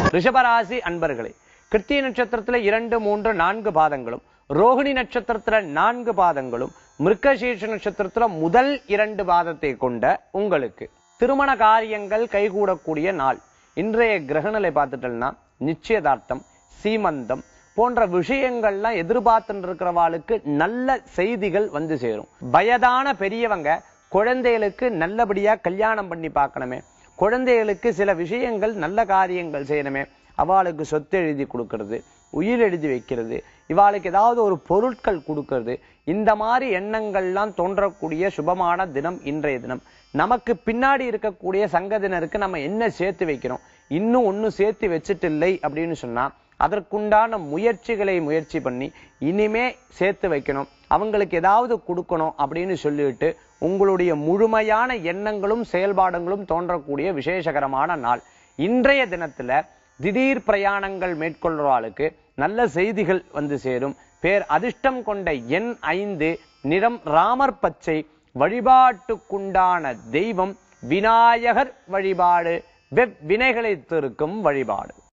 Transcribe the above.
ரிஷபராசி அன்பர்களே கிருத்திய நட்சத்திரத்துல இரண்டு மூன்று நான்கு பாதங்களும் ரோகிணி நட்சத்திரத்துல நான்கு பாதங்களும் மிருகசீர்ஷ நட்சத்திரத்துல முதல் இரண்டு பாதத்தை கொண்ட உங்களுக்கு திருமண காரியங்கள் கைகூடக்கூடிய நாள் இன்றைய கிரகநிலை பார்த்துட்டோம்னா நிச்சயதார்த்தம் சீமந்தம் போன்ற விஷயங்கள்லாம் எதிர்பார்த்துட்டு இருக்கிறவாளுக்கு நல்ல செய்திகள் வந்து சேரும் வயதான பெரியவங்க குழந்தைகளுக்கு நல்லபடியா கல்யாணம் பண்ணி பார்க்கணுமே குழந்தைகளுக்கு சில விஷயங்கள் நல்ல காரியங்கள் செய்யணுமே அவளுக்கு சொத்து எழுதி கொடுக்கறது உயிர் எழுதி வைக்கிறது இவாளுக்கு ஏதாவது ஒரு பொருட்கள் கொடுக்கறது இந்த மாதிரி எண்ணங்கள்லாம் தோன்றக்கூடிய சுபமான தினம் இன்றைய தினம் நமக்கு பின்னாடி இருக்கக்கூடிய சங்கதினருக்கு நம்ம என்ன சேர்த்து வைக்கிறோம் இன்னும் ஒன்னும் சேர்த்து வச்சுட்டு இல்லை அப்படின்னு சொன்னா அதற்குண்டான முயற்சிகளை முயற்சி பண்ணி இனிமே சேர்த்து வைக்கணும் அவங்களுக்கு ஏதாவது கொடுக்கணும் அப்படின்னு சொல்லிட்டு உங்களுடைய முழுமையான எண்ணங்களும் செயல்பாடுகளும் தோன்றக்கூடிய விசேஷகரமான நாள் இன்றைய தினத்துல திடீர் பிரயாணங்கள் மேற்கொள்றவாளுக்கு நல்ல செய்திகள் வந்து சேரும் பேர் அதிர்ஷ்டம் கொண்ட எண் ஐந்து நிறம் ராமர் பச்சை வழிபாட்டுக்குண்டான தெய்வம் விநாயகர் வழிபாடு வெவ் வினைகளை தீர்க்கும் வழிபாடு